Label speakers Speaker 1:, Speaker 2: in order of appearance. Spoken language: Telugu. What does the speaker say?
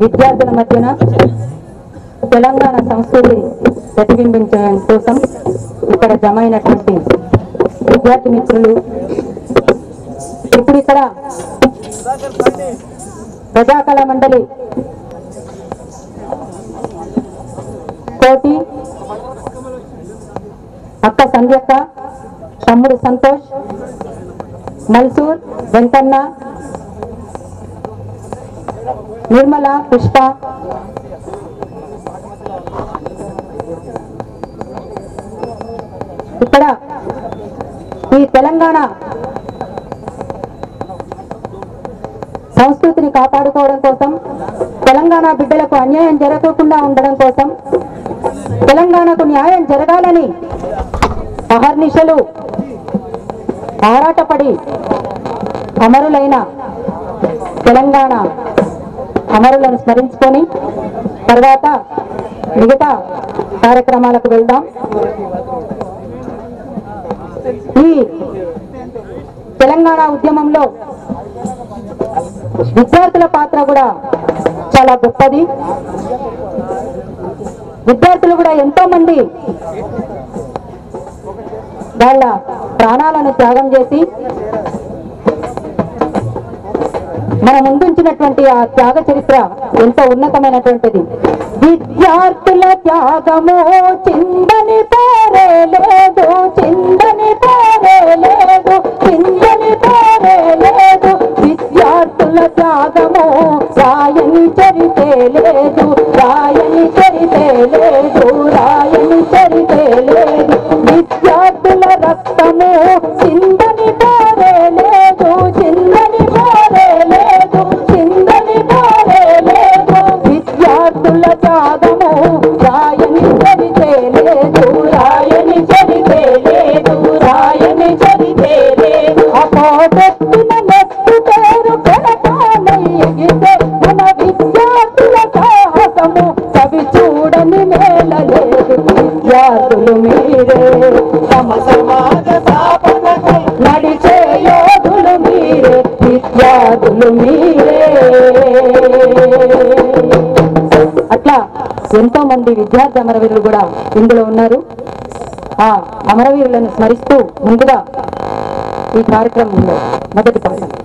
Speaker 1: విద్యార్థుల మధ్యన తెలంగాణ సంస్కృతి ప్రతిబింబించడం కోసం ఇక్కడ జమ అయినటువంటి విద్యార్థి మిత్రులు ఇప్పుడు ఇక్కడ ప్రజాకళ మండలి కోటి అక్క సంధ్యక్క తమ్ముడు సంతోష్ మల్సూర్ వెంకన్న నిర్మల పుష్ప ఇక్కడ ఈ తెలంగాణ సంస్కృతిని కాపాడుకోవడం కోసం తెలంగాణ బిడ్డలకు అన్యాయం జరగకుండా ఉండడం కోసం తెలంగాణకు న్యాయం జరగాలని అహర్నిశలు ఆరాటపడి అమరులైన తెలంగాణ అమరులను స్మరించుకొని తర్వాత మిగతా కార్యక్రమాలకు వెళ్దాం ఈ తెలంగాణ ఉద్యమంలో విద్యార్థుల పాత్ర కూడా చాలా గొప్పది విద్యార్థులు కూడా ఎంతో మంది వాళ్ళ ప్రాణాలను త్యాగం చేసి మన ముందుంచినటువంటి ఆ త్యాగ చరిత్ర ఎంతో ఉన్నతమైనటువంటిది విద్యార్థుల త్యాగము చిందని పారే లేదు చిందని పారే లేదు చిందని పారే లేదు విద్యార్థుల త్యాగము రాయని చరితే లేదు రాయని చరితే లేదు రాయని చరితే లేదు విద్యార్థుల రక్తము చిందని పారే లేదు చిందని పారే లేదు చిందని పారే లేదు విద్యార్థుల త్యాగము రాయని చరితే లేదు రాయని చరితే లేదు రాయని చరితే లేదు అపోదెత్తిన నెత్తు పేరు కడతానయ్యగితే మన విద్యార్థుల సాహసము కవి చూడని నేల లేదు విద్యార్థులు మీరే తమ సమాజ స్థాపనకై నడిచే యోధులు మీరే విద్యార్థులు మీరే అట్లా ఎంతో మంది విద్యార్థి అమరవీరులు కూడా ఇందులో ఉన్నారు ఆ అమరవీరులను స్మరిస్తూ ముందుగా ఈ కార్యక్రమంలో మొదటి పాఠం